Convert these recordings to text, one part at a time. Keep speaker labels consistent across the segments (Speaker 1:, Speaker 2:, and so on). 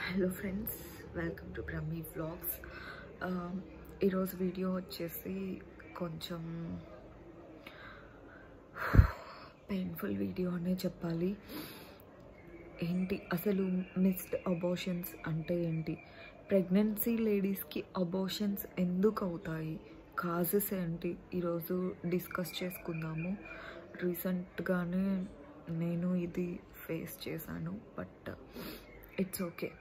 Speaker 1: hello friends welcome to Brahmi vlogs ఈరోజు video వచ్చేసి కొంచెం పెయిన్ఫుల్ వీడియో అనే చెప్పాలి ఏంటి అసలు మిస్డ్ అబోషన్స్ అంటే ఏంటి ప్రెగ్నెన్సీ లేడీస్కి అబోషన్స్ ఎందుకు అవుతాయి కాజెస్ ఏంటి ఈరోజు డిస్కస్ చేసుకుందాము రీసెంట్గానే నేను ఇది ఫేస్ చేశాను బట్ ఇట్స్ ఓకే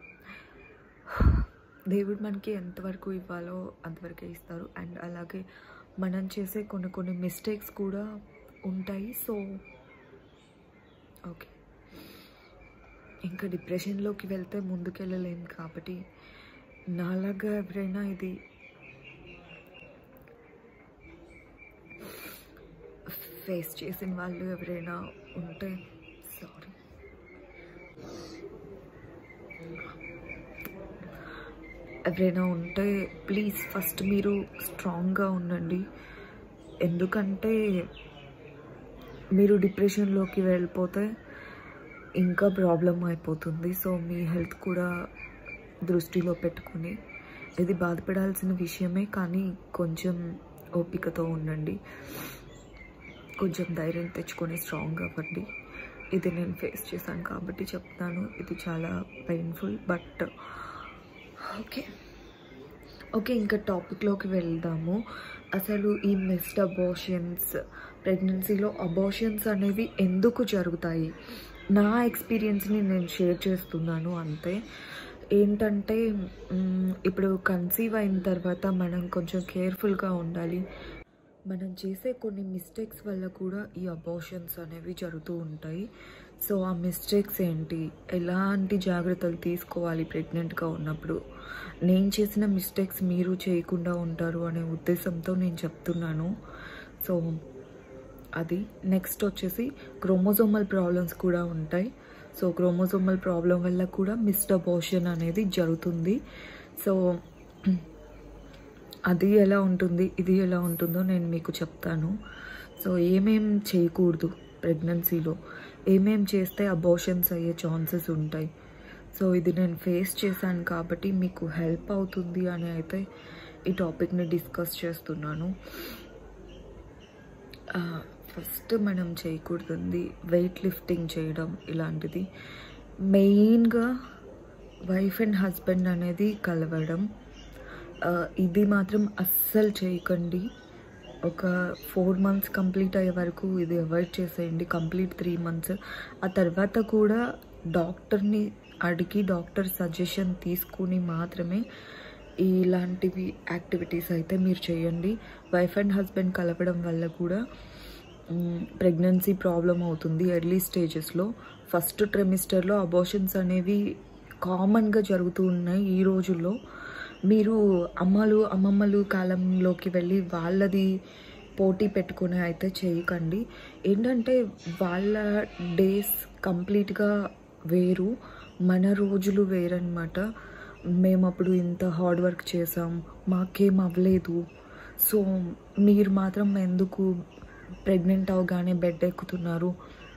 Speaker 1: దేవుడు మనకి ఎంతవరకు ఇవ్వాలో అంతవరకే ఇస్తారు అండ్ అలాగే మనం చేసే కొన్ని కొన్ని మిస్టేక్స్ కూడా ఉంటాయి సో ఓకే ఇంకా డిప్రెషన్లోకి వెళ్తే ముందుకెళ్ళలేం కాబట్టి నాలాగా ఎవరైనా ఇది ఫేస్ చేసిన వాళ్ళు ఎవరైనా ఉంటే సారీ ఎవరైనా ఉంటే ప్లీజ్ ఫస్ట్ మీరు స్ట్రాంగ్గా ఉండండి ఎందుకంటే మీరు డిప్రెషన్లోకి వెళ్ళిపోతే ఇంకా ప్రాబ్లం అయిపోతుంది సో మీ హెల్త్ కూడా దృష్టిలో పెట్టుకుని ఇది బాధపడాల్సిన విషయమే కానీ కొంచెం ఓపికతో ఉండండి కొంచెం ధైర్యం తెచ్చుకొని స్ట్రాంగ్ అవ్వండి ఇది నేను ఫేస్ చేశాను కాబట్టి చెప్తాను ఇది చాలా పెయిన్ఫుల్ బట్ ఓకే ఓకే ఇంకా టాపిక్లోకి వెళ్దాము అసలు ఈ మిస్డ్ అబోషన్స్ ప్రెగ్నెన్సీలో అబోషన్స్ అనేవి ఎందుకు జరుగుతాయి నా ఎక్స్పీరియన్స్ని నేను షేర్ చేస్తున్నాను అంతే ఏంటంటే మ్, ఇప్పుడు కన్సీవ్ అయిన తర్వాత మనం కొంచెం కేర్ఫుల్గా ఉండాలి మనం చేసే కొన్ని మిస్టేక్స్ వల్ల కూడా ఈ అబోషన్స్ అనేవి జరుగుతూ ఉంటాయి సో ఆ మిస్టేక్స్ ఏంటి ఎలాంటి జాగ్రత్తలు తీసుకోవాలి ప్రెగ్నెంట్గా ఉన్నప్పుడు నేను చేసిన మిస్టేక్స్ మీరు చేయకుండా ఉంటారు అనే ఉద్దేశంతో నేను చెప్తున్నాను సో అది నెక్స్ట్ వచ్చేసి క్రోమోజోమల్ ప్రాబ్లమ్స్ కూడా ఉంటాయి సో క్రోమోజోమల్ ప్రాబ్లం వల్ల కూడా మిస్డ్ అబోషన్ అనేది జరుగుతుంది సో అది ఎలా ఉంటుంది ఇది ఎలా ఉంటుందో నేను మీకు చెప్తాను సో ఏమేం చేయకూడదు ప్రెగ్నెన్సీలో ఏమేం చేస్తే అబోషన్స్ అయ్యే ఛాన్సెస్ ఉంటాయి సో ఇది నేను ఫేస్ చేశాను కాబట్టి మీకు హెల్ప్ అవుతుంది అని అయితే ఈ టాపిక్ని డిస్కస్ చేస్తున్నాను ఫస్ట్ మనం చేయకూడదు వెయిట్ లిఫ్టింగ్ చేయడం ఇలాంటిది మెయిన్గా వైఫ్ అండ్ హస్బెండ్ అనేది కలవడం ఆ, ఇది మాత్రం అస్సలు చేయకండి ఒక ఫోర్ మంత్స్ కంప్లీట్ అయ్యే వరకు ఇది అవాయిడ్ చేసేయండి కంప్లీట్ త్రీ మంత్స్ ఆ తర్వాత కూడా డాక్టర్ని అడిగి డాక్టర్ సజెషన్ తీసుకుని మాత్రమే ఇలాంటివి యాక్టివిటీస్ అయితే మీరు చేయండి వైఫ్ అండ్ హస్బెండ్ కలపడం వల్ల కూడా ప్రెగ్నెన్సీ ప్రాబ్లం అవుతుంది ఎర్లీ స్టేజెస్లో ఫస్ట్ ట్రెమిస్టర్లో అబోషన్స్ అనేవి కామన్గా జరుగుతూ ఉన్నాయి ఈ రోజుల్లో మీరు అమ్మలు అమ్మమ్మలు కాలంలోకి వెళ్ళి వాళ్ళది పోటీ పెట్టుకుని అయితే చేయకండి ఏంటంటే వాళ్ళ డేస్ కంప్లీట్గా వేరు మన రోజులు వేరనమాట మేము అప్పుడు ఇంత హార్డ్ వర్క్ చేసాం మాకేం అవ్వలేదు సో మీరు మాత్రం ఎందుకు ప్రెగ్నెంట్ అవగానే బెడ్ ఎక్కుతున్నారు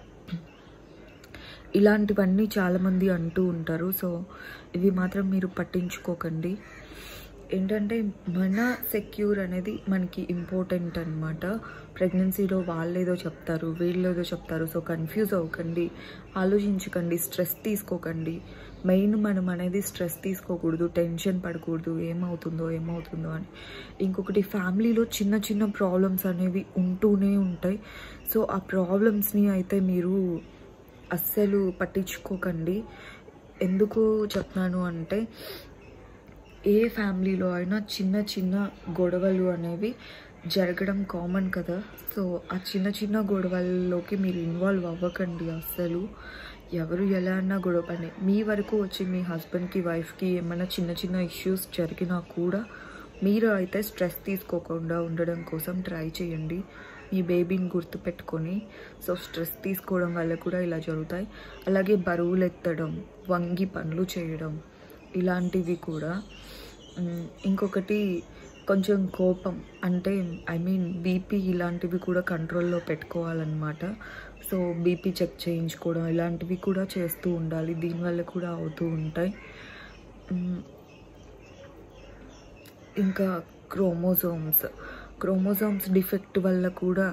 Speaker 1: ఇలాంటివన్నీ చాలామంది అంటూ ఉంటారు సో ఇవి మాత్రం మీరు పట్టించుకోకండి ఏంటంటే మన సెక్యూర్ అనేది మనకి ఇంపార్టెంట్ అనమాట ప్రెగ్నెన్సీలో వాళ్ళేదో చెప్తారు వీళ్ళేదో చెప్తారు సో కన్ఫ్యూజ్ అవ్వకండి ఆలోచించకండి స్ట్రెస్ తీసుకోకండి మెయిన్ మనం అనేది స్ట్రెస్ తీసుకోకూడదు టెన్షన్ పడకూడదు ఏమవుతుందో ఏమవుతుందో అని ఇంకొకటి ఫ్యామిలీలో చిన్న చిన్న ప్రాబ్లమ్స్ అనేవి ఉంటూనే ఉంటాయి సో ఆ ప్రాబ్లమ్స్ని అయితే మీరు అస్సలు పట్టించుకోకండి ఎందుకు చెప్తున్నాను అంటే ఏ ఫ్యామిలీలో అయినా చిన్న చిన్న గొడవలు అనేవి జరగడం కామన్ కదా సో ఆ చిన్న చిన్న గొడవల్లోకి మీరు ఇన్వాల్వ్ అవ్వకండి అస్సలు ఎవరు ఎలా అన్నా గొడవ పడి మీ వరకు వచ్చి మీ హస్బెండ్కి వైఫ్కి ఏమైనా చిన్న చిన్న ఇష్యూస్ జరిగినా కూడా మీరు అయితే స్ట్రెస్ తీసుకోకుండా ఉండడం కోసం ట్రై చేయండి మీ బేబీని గుర్తుపెట్టుకొని సో స్ట్రెస్ తీసుకోవడం వల్ల కూడా ఇలా జరుగుతాయి అలాగే బరువులు ఎత్తడం వంగి పనులు చేయడం ఇలాంటివి కూడా మ్, ఇంకొకటి కొంచెం కోపం అంటే ఐ మీన్ బీపీ ఇలాంటివి కూడా కంట్రోల్లో పెట్టుకోవాలన్నమాట సో బీపీ చెక్ చేయించుకోవడం ఇలాంటివి కూడా చేస్తూ ఉండాలి దీనివల్ల కూడా అవుతూ ఉంటాయి మ్, ఇంకా క్రోమోజోమ్స్ క్రోమోజోమ్స్ డిఫెక్ట్ వల్ల కూడా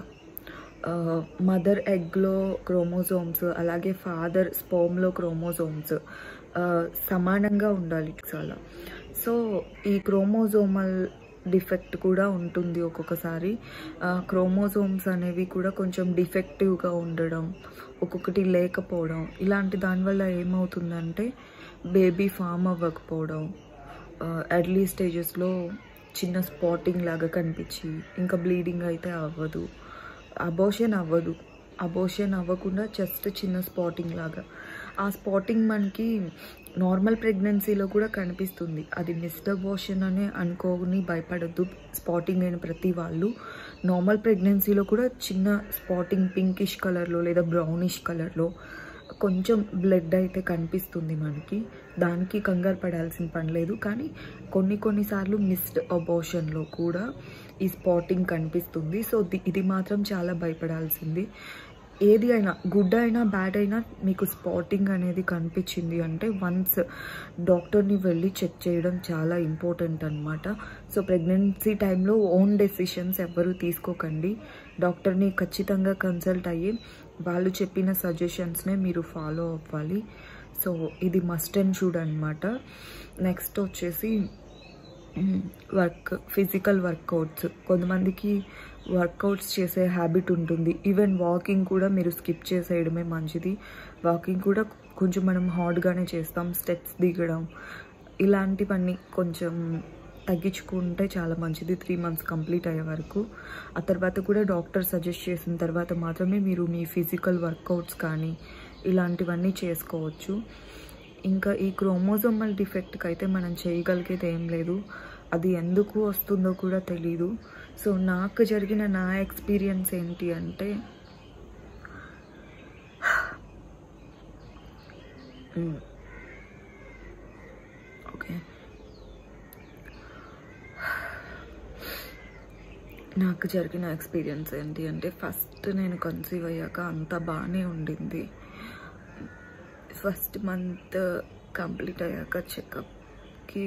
Speaker 1: మదర్ ఎగ్లో క్రోమోజోమ్స్ అలాగే ఫాదర్ స్పోమ్లో క్రోమోజోమ్స్ సమానంగా ఉండాలి చాలా సో ఈ క్రోమోజోమల్ డిఫెక్ట్ కూడా ఉంటుంది ఒక్కొక్కసారి క్రోమోజోమ్స్ అనేవి కూడా కొంచెం డిఫెక్టివ్గా ఉండడం ఒక్కొక్కటి లేకపోవడం ఇలాంటి దానివల్ల ఏమవుతుందంటే బేబీ ఫామ్ అవ్వకపోవడం ఎర్లీ స్టేజెస్లో చిన్న స్పాటింగ్ లాగా కనిపించి ఇంకా బ్లీడింగ్ అయితే అవ్వదు అబోషన్ అవ్వదు అబోషన్ అవ్వకుండా జస్ట్ చిన్న స్పాటింగ్ లాగా ఆ స్పాటింగ్ మనకి నార్మల్ ప్రెగ్నెన్సీలో కూడా కనిపిస్తుంది అది మిస్డ్ అబోషన్ అనే అనుకోని భయపడద్దు స్పాటింగ్ అయిన ప్రతి వాళ్ళు నార్మల్ ప్రెగ్నెన్సీలో కూడా చిన్న స్పాటింగ్ పింకిష్ కలర్లో లేదా బ్రౌనిష్ కలర్లో కొంచెం బ్లడ్ అయితే కనిపిస్తుంది మనకి దానికి కంగారు పడాల్సిన పని లేదు కానీ కొన్ని కొన్నిసార్లు మిస్డ్ అబోషన్లో కూడా ఈ స్పాటింగ్ కనిపిస్తుంది సో ది- ఇది మాత్రం చాలా భయపడాల్సింది ఏది అయినా గుడ్ అయినా బ్యాడ్ అయినా మీకు స్పాటింగ్ అనేది కనిపించింది అంటే వన్స్ డాక్టర్ని వెళ్ళి చెక్ చేయడం చాలా ఇంపార్టెంట్ అనమాట సో ప్రెగ్నెన్సీ టైంలో ఓన్ డెసిషన్స్ ఎవ్వరూ తీసుకోకండి డాక్టర్ని ఖచ్చితంగా కన్సల్ట్ అయ్యి వాళ్ళు చెప్పిన సజెషన్స్నే మీరు ఫాలో అవ్వాలి సో ఇది మస్ట్ అండ్ షుడ్ అనమాట నెక్స్ట్ వచ్చేసి వర్క్ ఫిజికల్ వర్కౌట్స్ కొంతమందికి వర్కౌట్స్ చేసే హ్యాబిట్ ఉంటుంది ఈవెన్ వాకింగ్ కూడా మీరు స్కిప్ చేసేయడమే మంచిది వాకింగ్ కూడా కొంచెం మనం హార్డ్గానే చేస్తాం స్టెప్స్ దిగడం ఇలాంటివన్నీ కొంచెం తగ్గించుకుంటే చాలా మంచిది త్రీ మంత్స్ కంప్లీట్ అయ్యే వరకు ఆ తర్వాత కూడా డాక్టర్ సజెస్ట్ చేసిన తర్వాత మాత్రమే మీరు మీ ఫిజికల్ వర్కౌట్స్ కానీ ఇలాంటివన్నీ చేసుకోవచ్చు ఇంకా ఈ క్రోమోజోమల్ డిఫెక్ట్కి అయితే మనం చేయగలిగేది ఏం లేదు అది ఎందుకు వస్తుందో కూడా తెలీదు సో నాకు జరిగిన నా ఎక్స్పీరియన్స్ ఏంటి అంటే ఓకే నాకు జరిగిన ఎక్స్పీరియన్స్ ఏంటి అంటే ఫస్ట్ నేను కన్సీవ్ అయ్యాక అంతా బాగానే ఉండింది ఫస్ట్ మంత్ కంప్లీట్ అయ్యాక చెకప్కి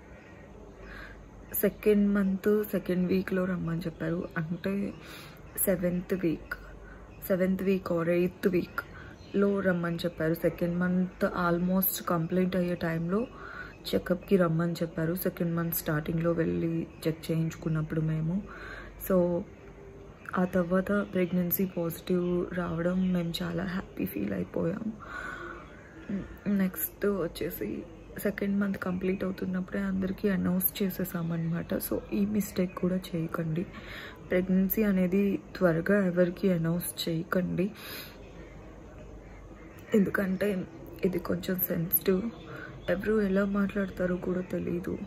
Speaker 1: సెకండ్ మంత్ సెకండ్ వీక్లో రమ్మని చెప్పారు అంటే seventh week seventh week or eighth వీక్లో రమ్మని చెప్పారు సెకండ్ మంత్ ఆల్మోస్ట్ కంప్లీట్ అయ్యే టైంలో చెకప్కి రమ్మని చెప్పారు సెకండ్ మంత్ స్టార్టింగ్లో వెళ్ళి చెక్ చేయించుకున్నప్పుడు మేము సో ఆ తర్వాత ప్రెగ్నెన్సీ పాజిటివ్ రావడం మేము చాలా హ్యాపీ ఫీల్ అయిపోయాం నెక్స్ట్ వచ్చేసి సెకండ్ మంత్ కంప్లీట్ అవుతున్నప్పుడే అందరికీ అనౌన్స్ చేసేసామన్నమాట సో ఈ మిస్టేక్ కూడా చేయకండి ప్రెగ్నెన్సీ అనేది త్వరగా ఎవరికి అనౌన్స్ చేయకండి ఎందుకంటే ఇది కొంచెం సెన్సిటివ్ ఎవరు ఎలా మాట్లాడతారో కూడా తెలీదు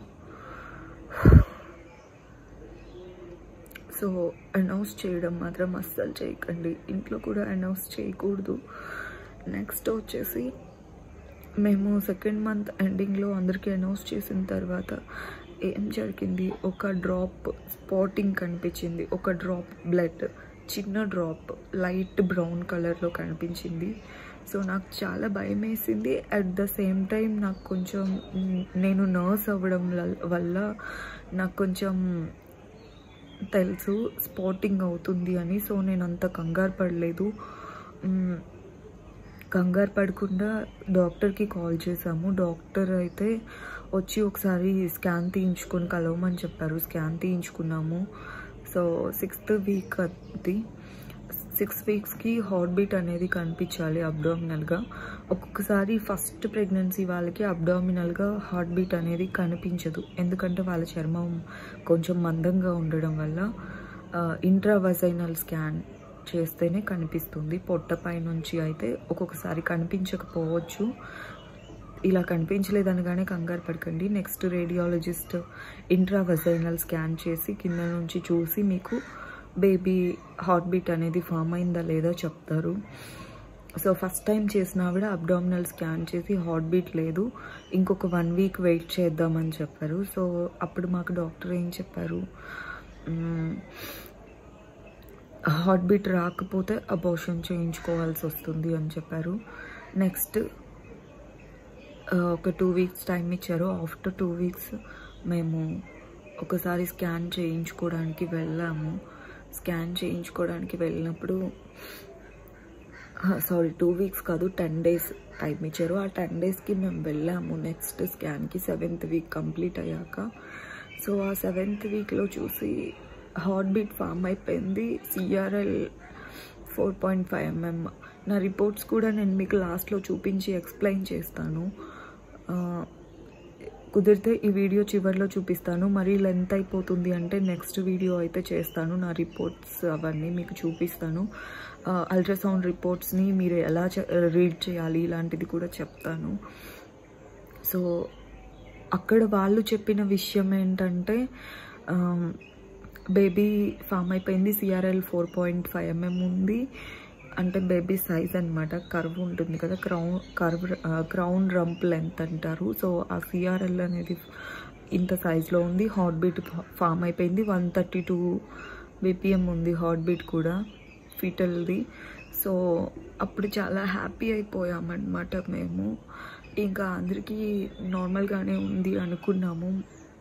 Speaker 1: సో అనౌన్స్ చేయడం మాత్రం అస్సలు చేయకండి ఇంట్లో కూడా అనౌన్స్ చేయకూడదు నెక్స్ట్ వచ్చేసి మేము సెకండ్ మంత్ ఎండింగ్లో అందరికీ అనౌన్స్ చేసిన తర్వాత ఏం జరిగింది ఒక డ్రాప్ స్పాటింగ్ కనిపించింది ఒక డ్రాప్ బ్లడ్ చిన్న డ్రాప్ లైట్ బ్రౌన్ కలర్లో కనిపించింది సో నాకు చాలా భయం వేసింది అట్ ద సేమ్ టైం నాకు కొంచెం మ్, నేను నర్స్ అవ్వడం ల- వల్ల నాకు కొంచెం తెలుసు స్పాటింగ్ అవుతుంది అని సో నేను అంత కంగారు పడలేదు మ్, కంగారు పడకుండా డాక్టర్కి కాల్ చేసాము డాక్టర్ అయితే వచ్చి ఒకసారి స్కాన్ తీయించుకొని కలవమని చెప్పారు స్కాన్ తీయించుకున్నాము సో సిక్స్త్ వీక్ అది సిక్స్ వీక్స్కి హార్ట్ బీట్ అనేది కనిపించాలి అబ్డామినల్గా ఒక్కొక్కసారి ఫస్ట్ ప్రెగ్నెన్సీ వాళ్ళకి అబ్డామినల్గా హార్ట్ బీట్ అనేది కనిపించదు ఎందుకంటే వాళ్ళ చర్మం కొంచెం మందంగా ఉండడం వల్ల ఇంట్రావజైనల్ స్కాన్ చేస్తేనే కనిపిస్తుంది పొట్టపై నుంచి అయితే ఒక్కొక్కసారి కనిపించకపోవచ్చు ఇలా కనిపించలేదనగానే కంగారు పడకండి నెక్స్ట్ రేడియాలజిస్ట్ ఇంట్రావజైనల్ స్కాన్ చేసి కింద నుంచి చూసి మీకు బేబీ హార్ట్ బీట్ అనేది ఫామ్ అయిందా లేదా చెప్తారు సో ఫస్ట్ టైం చేసిన ఆవిడ అబ్డామినల్ స్కాన్ చేసి హార్ట్ బీట్ లేదు ఇంకొక వన్ వీక్ వెయిట్ చేద్దామని చెప్పారు సో అప్పుడు మాకు డాక్టర్ ఏం చెప్పారు హార్ట్ బీట్ రాకపోతే అబోషన్ చేయించుకోవాల్సి వస్తుంది అని చెప్పారు నెక్స్ట్ ఒక టూ వీక్స్ టైం ఇచ్చారు ఆఫ్టర్ టూ వీక్స్ మేము ఒకసారి స్కాన్ చేయించుకోవడానికి వెళ్ళాము స్కాన్ చేయించుకోవడానికి వెళ్ళినప్పుడు సారీ టూ వీక్స్ కాదు టెన్ డేస్ టైం ఇచ్చారు ఆ టెన్ డేస్కి మేము వెళ్ళాము నెక్స్ట్ స్కాన్కి సెవెంత్ వీక్ కంప్లీట్ అయ్యాక సో ఆ సెవెంత్ వీక్లో చూసి హార్ట్ బీట్ ఫామ్ అయిపోయింది CRL four point five mm నా రిపోర్ట్స్ కూడా నేను మీకు లాస్ట్లో చూపించి ఎక్స్ప్లెయిన్ చేస్తాను ఆ, కుదిరితే ఈ వీడియో చివరిలో చూపిస్తాను మరీ లెంత్ అయిపోతుంది అంటే నెక్స్ట్ వీడియో అయితే చేస్తాను నా రిపోర్ట్స్ అవన్నీ మీకు చూపిస్తాను అల్ట్రాసౌండ్ రిపోర్ట్స్ని మీరు ఎలా రీడ్ చేయాలి ఇలాంటిది కూడా చెప్తాను సో అక్కడ వాళ్ళు చెప్పిన విషయం ఏంటంటే బేబీ ఫామ్ అయిపోయింది CRL four point five mm ఉంది అంటే బేబీ సైజ్ అనమాట కర్వ్ ఉంటుంది కదా crown curve crown rump length అంటారు సో ఆ సిఆర్ఎల్ అనేది ఇంత సైజులో ఉంది హార్ట్ బీట్ ఫామ్ అయిపోయింది వన్ థర్టీ టూ బీపీఎం ఉంది హార్ట్ బీట్ కూడా ఫీటల్ది సో అప్పుడు చాలా హ్యాపీ అయిపోయామన్నమాట మేము ఇంకా అందరికీ నార్మల్గానే ఉంది అనుకున్నాము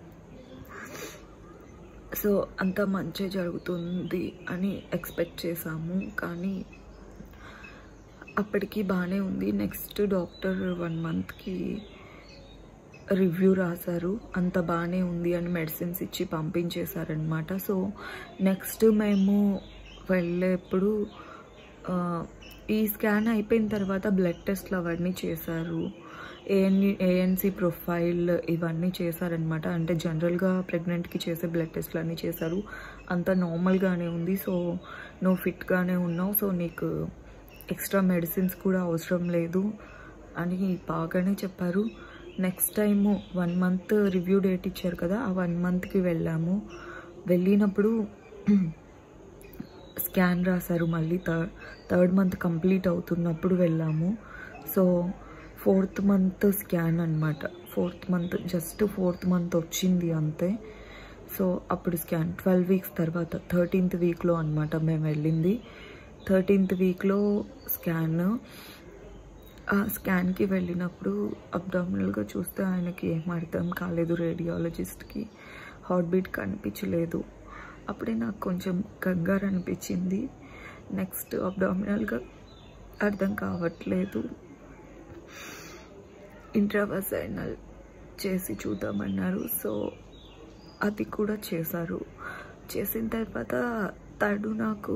Speaker 1: సో అంత మంచి జరుగుతుంది అని ఎక్స్పెక్ట్ చేసాము కానీ అప్పటికి బాగానే ఉంది నెక్స్ట్ డాక్టర్ వన్ మంత్కి రివ్యూ రాశారు అంత బాగానే ఉంది అని మెడిసిన్స్ ఇచ్చి పంపించేశారనమాట సో నెక్స్ట్ మేము వెళ్ళేప్పుడు ఆ, ఈ స్కాన్ అయిపోయిన తర్వాత బ్లడ్ టెస్ట్లు అవన్నీ చేశారు ఏఎన్ఈ ఏఎన్సీ ప్రొఫైల్ ఇవన్నీ చేశారనమాట అంటే జనరల్గా ప్రెగ్నెంట్కి చేసే బ్లడ్ టెస్ట్లు అన్నీ చేశారు అంతా నార్మల్గానే ఉంది సో నువ్వు ఫిట్గానే ఉన్నావు సో నీకు ఎక్స్ట్రా మెడిసిన్స్ కూడా అవసరం లేదు అని బాగానే చెప్పారు next time one month review date ఇచ్చారు కదా ఆ వన్ మంత్కి వెళ్ళాము వెళ్ళినప్పుడు స్కాన్ రాశారు మళ్ళీ థర్డ్ థర్డ్ మంత్ కంప్లీట్ అవుతున్నప్పుడు వెళ్ళాము సో ఫోర్త్ మంత్ స్కాన్ అనమాట fourth month just fourth month వచ్చింది అంతే సో అప్పుడు స్కాన్ ట్వెల్వ్ వీక్స్ తర్వాత థర్టీన్త్ వీక్లో అనమాట మేము వెళ్ళింది థర్టీన్త్ వీక్లో స్కాన్ ఆ స్కాన్కి వెళ్ళినప్పుడు అబ్డామినల్గా చూస్తే ఆయనకి ఏం అర్థం కాలేదు రేడియాలజిస్ట్కి హార్ట్ బీట్ కనిపించలేదు అప్పుడే నాకు కొంచెం కంగారు అనిపించింది నెక్స్ట్ అబ్డామినల్గా అర్థం కావట్లేదు ఇంట్రావసైనల్ చేసి చూద్దామన్నారు సో అది కూడా చేశారు చేసిన తర్వాత తడు నాకు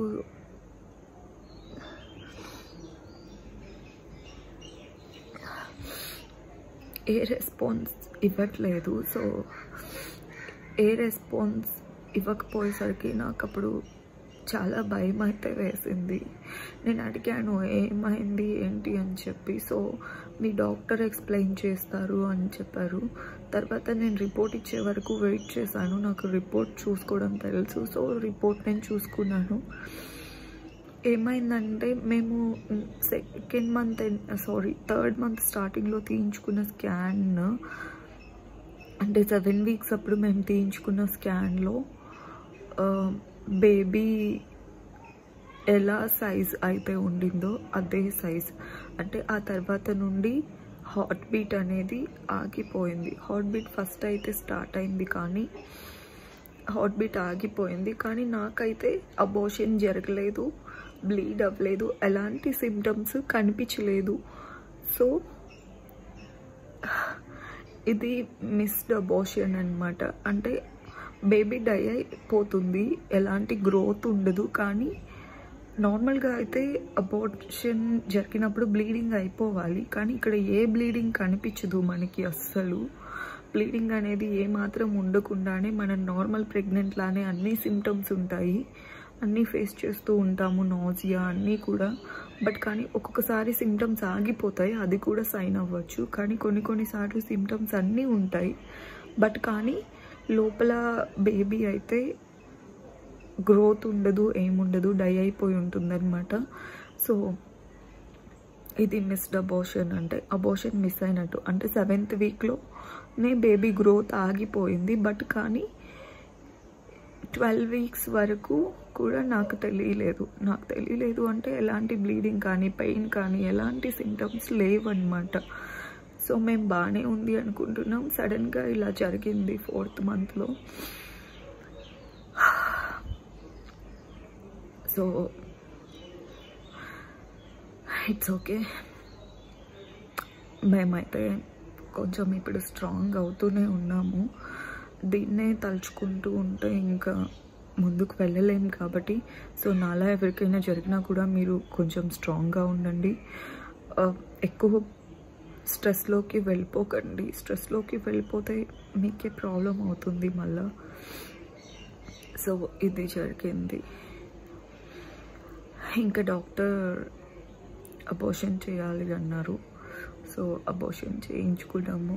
Speaker 1: ఏ రెస్పాన్స్ ఇవ్వట్లేదు సో ఏ రెస్పాన్స్ ఇవ్వకపోయేసరికి నాకు అప్పుడు చాలా భయం అయితే వేసింది నేను అడిగాను ఏమైంది ఏంటి అని చెప్పి సో మీ డాక్టర్ ఎక్స్ప్లెయిన్ చేస్తారు అని చెప్పారు తర్వాత నేను రిపోర్ట్ ఇచ్చే వరకు వెయిట్ చేశాను నాకు రిపోర్ట్ చూసుకోవడం తెలుసు సో రిపోర్ట్ నేను చూసుకున్నాను ఏమైందంటే మేము second month sorry third month స్టార్టింగ్లో తీయించుకున్న స్కాన్ అంటే సెవెన్ వీక్స్ అప్పుడు మేము తీయించుకున్న స్కాన్లో బేబీ ఎలా సైజ్ అయితే ఉండిందో అదే సైజ్ అంటే ఆ తర్వాత నుండి హార్ట్ బీట్ అనేది ఆగిపోయింది హార్ట్ బీట్ ఫస్ట్ అయితే స్టార్ట్ అయింది కానీ హార్ట్ బీట్ ఆగిపోయింది కానీ నాకైతే అబోషన్ జరగలేదు బ్లీడ్ అవ్వలేదు ఎలాంటి సిమ్టమ్స్ కనిపించలేదు సో ఇది మిస్డ్ అబోషన్ అనమాట అంటే బేబీ డై అయిపోతుంది ఎలాంటి గ్రోత్ ఉండదు కానీ నార్మల్గా అయితే అబోర్షన్ జరిగినప్పుడు బ్లీడింగ్ అయిపోవాలి కానీ ఇక్కడ ఏ బ్లీడింగ్ కనిపించదు మనకి అస్సలు బ్లీడింగ్ అనేది ఏ మాత్రం ఉండకుండానే మన నార్మల్ ప్రెగ్నెంట్ లానే అన్ని సిమ్టమ్స్ ఉంటాయి అన్నీ ఫేస్ చేస్తూ ఉంటాము నాజియా అన్నీ కూడా బట్ కానీ ఒక్కొక్కసారి సిమ్టమ్స్ ఆగిపోతాయి అది కూడా సైన్ అవ్వచ్చు కానీ కొన్ని కొన్నిసార్లు సిమ్టమ్స్ అన్నీ ఉంటాయి బట్ కానీ లోపల బేబీ అయితే గ్రోత్ ఉండదు ఏముండదు డై అయిపోయి ఉంటుందన్నమాట సో ఇది మిస్డ్ అబోషన్ అంటే అబోషన్ మిస్ అయినట్టు అంటే సెవెంత్ వీక్లోనే బేబీ గ్రోత్ ఆగిపోయింది బట్ కానీ ట్వెల్వ్ వీక్స్ వరకు కూడా నాకు తెలియలేదు నాకు తెలియలేదు అంటే ఎలాంటి బ్లీడింగ్ కానీ పెయిన్ కానీ ఎలాంటి సిమ్టమ్స్ లేవన్నమాట సో మేము బాగానే ఉంది అనుకుంటున్నాం సడన్గా ఇలా జరిగింది ఫోర్త్ మంత్లో సో ఇట్స్ ఓకే మేమైతే కొంచెం ఇప్పుడు స్ట్రాంగ్ అవుతూనే ఉన్నాము దీన్నే తలుచుకుంటూ ఉంటే ఇంకా ముందుకు వెళ్ళలేము కాబట్టి సో నాలా ఎవరికైనా జరిగినా కూడా మీరు కొంచెం స్ట్రాంగ్గా ఉండండి ఆ, ఎక్కువ స్ట్రెస్లోకి వెళ్ళిపోకండి స్ట్రెస్లోకి వెళ్ళిపోతే మీకే ప్రాబ్లం అవుతుంది మళ్ళా సో ఇది జరిగింది ఇంకా డాక్టర్ అబోషన్ చేయాలి అన్నారు సో అబోషన్ చేయించుకున్నాము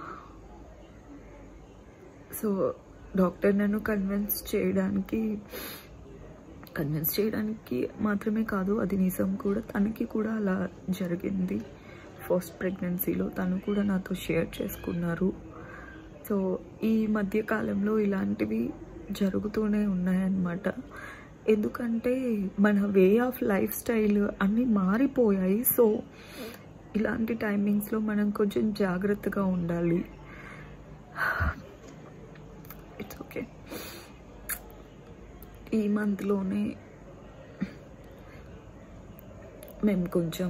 Speaker 1: సో డాక్టర్ నన్ను కన్విన్స్ చేయడానికి కన్విన్స్ చేయడానికి మాత్రమే కాదు అది నిజం కూడా తనకి కూడా అలా జరిగింది ఫస్ట్ ప్రెగ్నెన్సీలో తను కూడా నాతో షేర్ చేసుకున్నారు సో ఈ మధ్య కాలంలో ఇలాంటివి జరుగుతూనే ఉన్నాయన్నమాట ఎందుకంటే మన వే ఆఫ్ లైఫ్ స్టైల్ అన్నీ మారిపోయాయి సో ఇలాంటి టైమింగ్స్లో మనం కొంచెం జాగ్రత్తగా ఉండాలి ఇట్స్ ఓకే ఈ మంత్లోనే మేము కొంచెం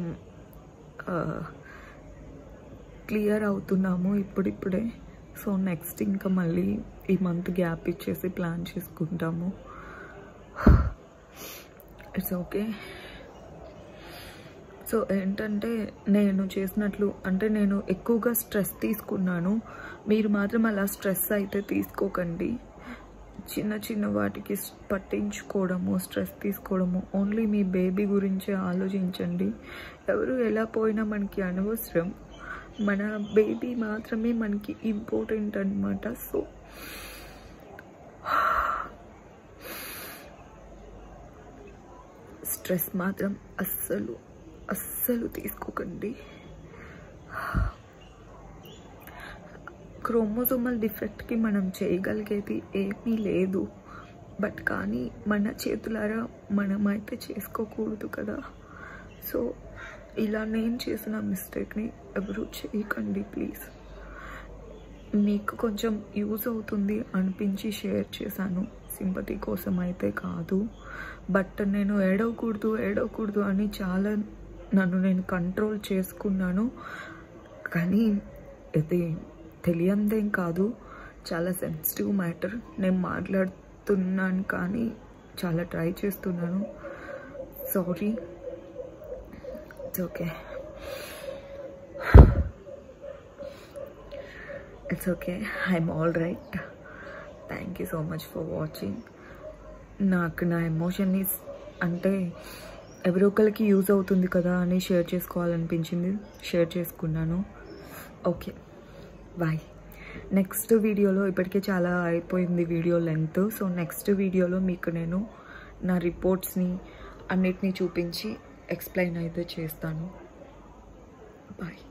Speaker 1: క్లియర్ అవుతున్నాము ఇప్పుడిప్పుడే సో నెక్స్ట్ ఇంకా మళ్ళీ ఈ మంత్ గ్యాప్ ఇచ్చేసి ప్లాన్ చేసుకుంటాము ఇట్స్ ఓకే సో ఏంటంటే నేను చేసినట్లు అంటే నేను ఎక్కువగా స్ట్రెస్ తీసుకున్నాను మీరు మాత్రం అలా స్ట్రెస్ అయితే తీసుకోకండి చిన్న చిన్న వాటికి స్- పట్టించుకోవడము స్ట్రెస్ తీసుకోవడము ఓన్లీ మీ బేబీ గురించే ఆలోచించండి ఎవరు ఎలా పోయినా మనకి అనవసరం మన బేబీ మాత్రమే మనకి ఇంపార్టెంట్ అనమాట సో స్ట్రెస్ మాత్రం అస్సలు అస్సలు తీసుకోకండి క్రోమోజోమల్ డిఫెక్ట్కి మనం చేయగలిగేది ఏమీ లేదు బట్ కానీ మన చేతులారా మనమైతే చేసుకోకూడదు కదా సో ఇలా నేను చేసిన మిస్టేక్ని ఎవరు చేయకండి ప్లీజ్ మీకు కొంచెం యూజ్ అవుతుంది అనిపించి షేర్ చేశాను సింపతి కోసం అయితే కాదు బట్ నేను ఏడవకూడదు ఏడవకూడదు అని చాలా నన్ను నేను కంట్రోల్ చేసుకున్నాను కానీ ఇది తెలియందేం కాదు చాలా సెన్సిటివ్ మ్యాటర్ నేను మాట్లాడుతున్నాను కానీ చాలా ట్రై చేస్తున్నాను sorry it's okay it's okay I'm all right thank you so much for watching నాకు నా ఎమోషన్ని అంటే ఎవరో ఒకరికి యూజ్ అవుతుంది కదా అని షేర్ చేసుకోవాలనిపించింది షేర్ చేసుకున్నాను ఓకే బాయ్ నెక్స్ట్ వీడియోలో ఇప్పటికే చాలా అయిపోయింది వీడియో లెంత్ సో నెక్స్ట్ వీడియోలో మీకు నేను నా రిపోర్ట్స్ని అన్నిటినీ చూపించి ఎక్స్ప్లెయిన్ అయితే చేస్తాను బాయ్